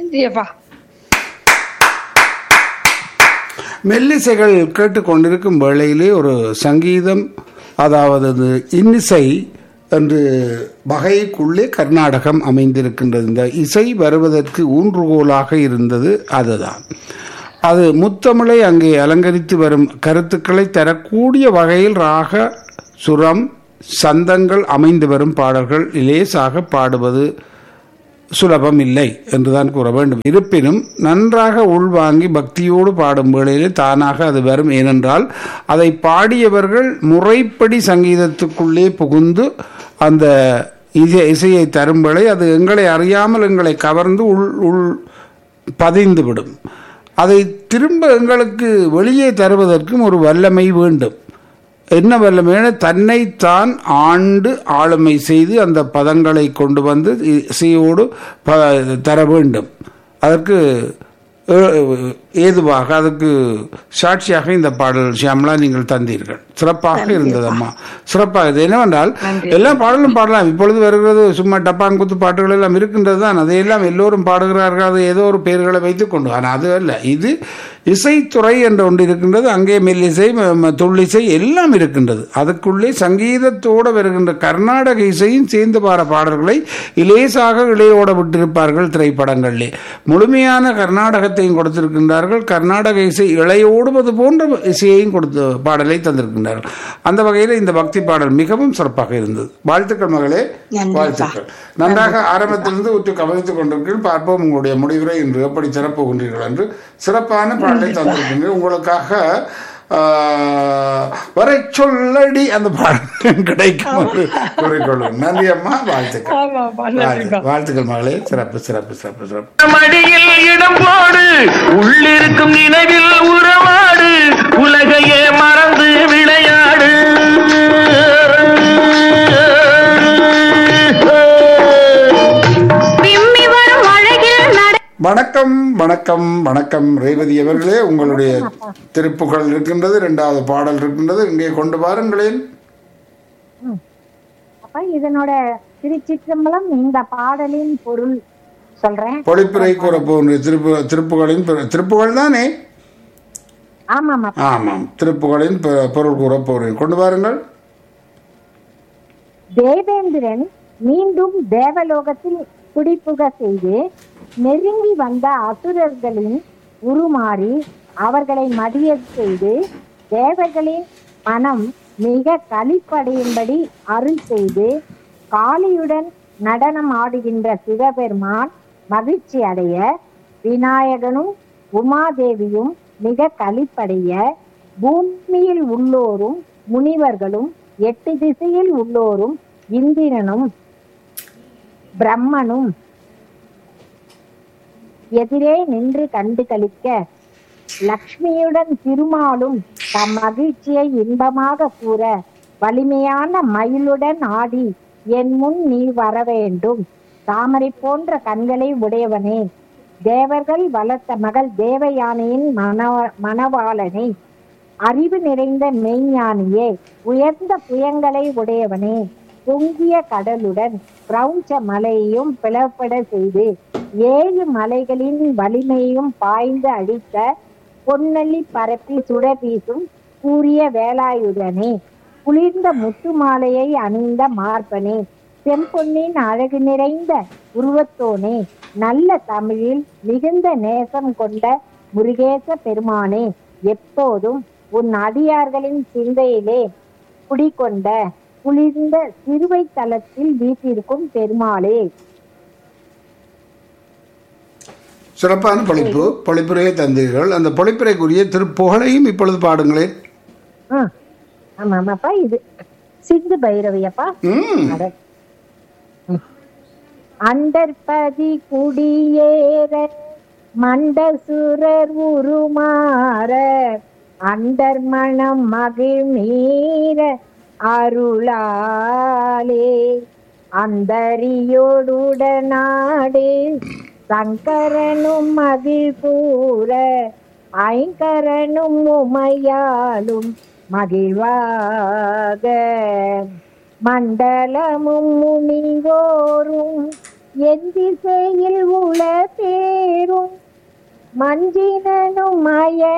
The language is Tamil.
நன்றி அப்பா மெல்லிசைகள் கேட்டுக்கொண்டிருக்கும் வேளையிலே ஒரு சங்கீதம் அதாவது அது இன்னிசை என்று வகைக்குள்ளே கர்நாடகம் அமைந்திருக்கின்றது இந்த இசை வருவதற்கு ஊன்றுகோலாக இருந்தது அதுதான் அது முத்தமிழை அங்கே அலங்கரித்து வரும் கருத்துக்களை தரக்கூடிய வகையில் ராக சுரம் சந்தங்கள் அமைந்து வரும் பாடல்கள் லேசாக பாடுவது சுலபம் இல்லை என்றுதான் கூற வேண்டும் இருப்பினும் நன்றாக உள்வாங்கி பக்தியோடு பாடும் வேளையிலே தானாக அது வரும் ஏனென்றால் அதை பாடியவர்கள் முறைப்படி சங்கீதத்துக்குள்ளே புகுந்து அந்த இசை இசையை தரும் வேளை அது எங்களை அறியாமல் எங்களை கவர்ந்து உள் உள் பதிந்து விடும் அதை திரும்ப எங்களுக்கு வெளியே தருவதற்கும் ஒரு வல்லமை வேண்டும் என்ன வல்லமையான தன்னைத்தான் ஆண்டு ஆளுமை செய்து அந்த பதங்களை கொண்டு வந்து இசையோடு ப தர வேண்டும் அதற்கு ஏ- ஏதுவாக அதுக்கு சாட்சியாக இந்த பாடல் ஷியாமலா நீங்கள் தந்தீர்கள் சிறப்பாக இருந்தது அம்மா சிறப்பாக இது என்னவென்றால் எல்லா பாடலும் பாடலாம் இப்பொழுது வருகிறது சும்மா டப்பாங்குத்து பாட்டுகள் எல்லாம் இருக்கின்றது தான் அதையெல்லாம் எல்லோரும் பாடுகிறார்கள் அது ஏதோ ஒரு பெயர்களை வைத்துக் கொண்டு ஆனால் அது அல்ல இது இசைத்துறை என்ற ஒன்று இருக்கின்றது அங்கே மெல்லிசை ம- ம- துள்ளிசை எல்லாம் இருக்கின்றது அதுக்குள்ளே சங்கீதத்தோடு வருகின்ற கர்நாடக இசையும் சேர்ந்து பாட பாடல்களை இலேசாக இளையோட விட்டிருப்பார்கள் திரைப்படங்களிலே முழுமையான கர்நாடகத்தையும் கொடுத்திருக்கின்றார்கள் கர்நாடக இசை இளையோடுவது போன்ற இசையையும் கொடுத்து பாடலை தந்திருக்கின்றார்கள் அந்த வகையில் இந்த பக்தி பாடல் மிகவும் சிறப்பாக இருந்தது வாழ்த்துக்கள் மகளே நன்றிப்பா. வாழ்த்துக்கள் நன்றாக ஆரம்பத்திலிருந்து உற்று கவனித்துக் கொண்டிருக்கிறீர்கள் பார்ப்போம் உங்களுடைய முடிவுரை இன்று எப்படி சிறப்பு கொண்டீர்கள் என்று சிறப்பான பாடலை தந்திருக்கின்றீர்கள் உங்களுக்காக ஆஹ், வரை சொல்லடி அந்த பாடல் கிடைக்கும் என்று கூறிக்கொள்ளும் நன்றி அம்மா வாழ்த்துக்கள் ஆமாப்பா நன்றிப்பா வாழ்த்துக்கள் மகளே சிறப்பு சிறப்பு சிறப்பு சிறப்பு மடியில் இடம் போடு உள்ளிருக்கும் நினைவில் உறவாடு உலகையே மறந்து விளையாடு விம்மி வரும் அழகில் நட வணக்கம் வணக்கம் வணக்கம் ரேவதி அவர்களே உங்களுடைய திருப்புகள் இருக்கின்றது இரண்டாவது பாடல் இருக்கின்றது இங்கே கொண்டு வாருங்களேன் அப்ப இதனோட திருச்சிற்றம்பலம் இந்த பாடலின் பொருள் சொல்றேன் பொழிப்புரை கூற போகின்ற திருப்பு திருப்புகளின் பெ- திருப்புகள் தானே ஆமாமா ஆமாம் திருப்புகளின் பெ- பொருள் கூற போகிறேன் கொண்டு வாருங்கள் தேவேந்திரன் மீண்டும் தேவலோகத்தில் குடிபுக செய்து நெருங்கி வந்த அசுரர்களின் உருமாறி அவர்களை மடியச் செய்து தேவர்களின் மனம் மிக களிப்படையும்படி அருள் செய்து காளியுடன் நடனம் ஆடுகின்ற சிவபெருமான் மகிழ்ச்சி அடைய விநாயகனும் உமாதேவியும் மிக களிப்படைய பூமியில் உள்ளோரும் முனிவர்களும் எட்டு திசையில் உள்ளோரும் இந்திரனும் பிரம்மனும் எதிரே நின்று கண்டு களிக்க லக்ஷ்மியுடன் திருமாலும் தம் மகிழ்ச்சியை இன்பமாக கூற வலிமையான மயிலுடன் ஆடி என் முன் நீ வர வேண்டும் தாமரை போன்ற கண்களை உடையவனே தேவர்கள் வளர்த்த மகள் தேவயானையின் மணவ மணவாளனே அறிவு நிறைந்த மெய்ஞானியே உயர்ந்த புயங்களை உடையவனே பொங்கிய கடலுடன் பிரௌஞ்ச மலையையும் பிளப்பட செய்து ஏழு மலைகளின் வலிமையும் பாய்ந்து அழித்த பொன்னள்ளி பரப்பி சுடர் வீசும் கூறிய வேலாயுதனே குளிர்ந்த முத்து மாலையை அணிந்த மார்பனே செம்பொன்னின் அழகு நிறைந்த உருவத்தோனே நல்ல தமிழில் மிகுந்த நேசம் கொண்ட முருகேச பெருமானே எப்போதும் உன் அடியார்களின் சிந்தையிலே குடிகொண்ட குளிர்ந்த சிறுவை தலத்தில் வீட்டிற்கும் பெருமாளே சிறப்பான பொழிப்பு பொழிப்புரையை தந்தீர்கள் அந்த பொழிப்புரைக்குரிய திருப்புகழையும் இப்பொழுது பாடுங்களேன் ம். ஆமாமாப்பா இது சிந்து பைரவியப்பா ம் அட. ம். அண்டற்பதி குடியேற மண்டசுரர் உருமாற அண்டர் மணம் மகிழ் மீற அருளாலே அந்தரியோடுடனாடு சங்கரனும் மகிழ் கூற ஐங்கரனும் உமையாலும் மகிழ்வாக மண்டலமும் முனிவோரும் என் திசையில் உள பேரும் மஞ்சினனும் மய